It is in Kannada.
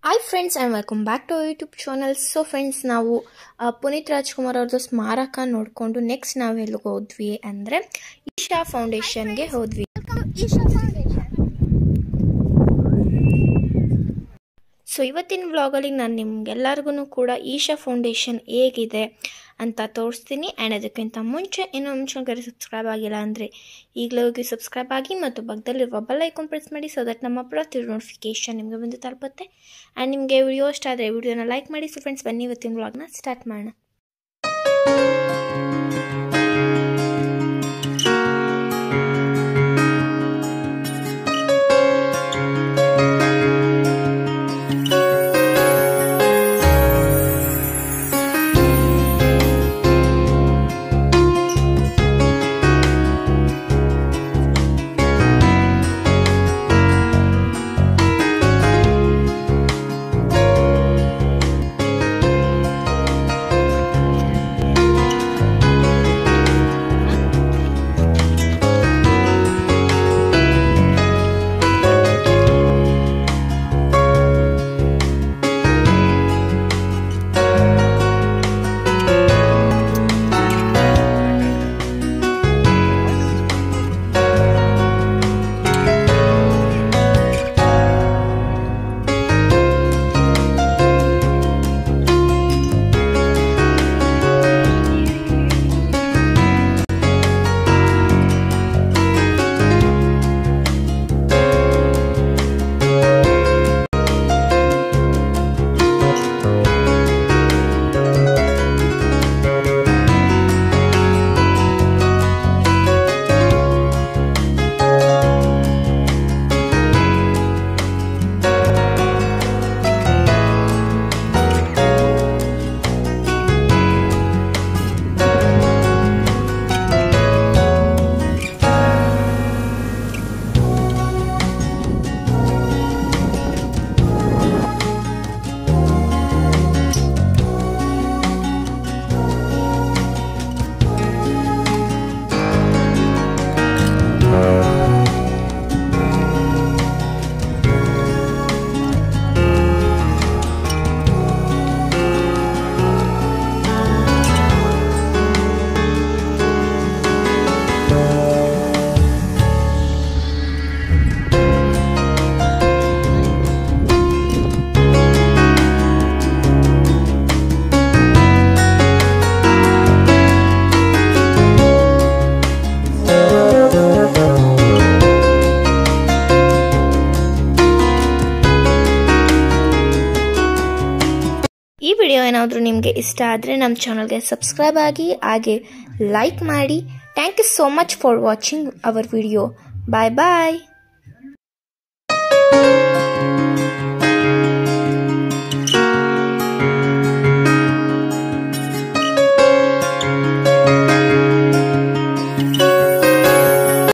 hi friends and welcome back to YouTube channel so friends ನಾವು ಆ, ಪುನೀತ್ ರಾಜ್ಕುಮಾರ್ ಅವ್ರದ್ದು ಸ್ಮಾರಕ ನೋಡಿಕೊಂಡು ನೆಕ್ಸ್ಟ್ ನಾವು ಎಲ್ಲಿಗೆ ಹೋದ್ವಿ ಅಂದರೆ ಈಶಾ ಫೌಂಡೇಶನ್ಗೆ ಹೋದ್ವಿ ಸೊ ಇವತ್ತಿನ ವ್ಲಾಗಲ್ಲಿ ನಾನು ನಿಮ್ಗೆಲ್ಲರಿಗೂ ಕೂಡ ಈಶಾ ಫೌಂಡೇಶನ್ ಹೇಗಿದೆ ಅಂತ ತೋರಿಸ್ತೀನಿ ಆ್ಯಂಡ್ ಅದಕ್ಕಿಂತ ಮುಂಚೆ ಇನ್ನೂ ಮುಂಚೆ ಸಬ್ಸ್ಕ್ರೈಬ್ ಆಗಿಲ್ಲ ಅಂದರೆ ಈಗಲೇ ಹೋಗಿ ಸಬ್ಸ್ಕ್ರೈಬ್ ಆಗಿ ಮತ್ತು ಪಕ್ಕದಲ್ಲಿರುವ ಬೆಲ್ ಐಕಾನ್ ಪ್ರೆಸ್ ಮಾಡಿ ಸೊ ದಟ್ ನಮ್ಮ ಪ್ರತಿ ನೋಟಿಫಿಕೇಶನ್ ನಿಮಗೆ ಬಂದು ತಲುಪುತ್ತೆ ಆ್ಯಂಡ್ ನಿಮಗೆ ವಿಡಿಯೋ ಇಷ್ಟ ಆದರೆ ವಿಡಿಯೋನ ಲೈಕ್ ಮಾಡಿ ಸೊ ಫ್ರೆಂಡ್ಸ್ ಬನ್ನಿ ಇವತ್ತಿನ ವ್ಲಾಗ್ನ ಸ್ಟಾರ್ಟ್ ಮಾಡೋಣ ಈ ವಿಡಿಯೋ ಏನಾದರೂ ನಿಮಗೆ ಇಷ್ಟ ಆದರೆ ನಮ್ಮ ಚಾನಲ್ಗೆ ಸಬ್ಸ್ಕ್ರೈಬ್ ಆಗಿ ಹಾಗೆ ಲೈಕ್ ಮಾಡಿ thank you so much for watching our video bye bye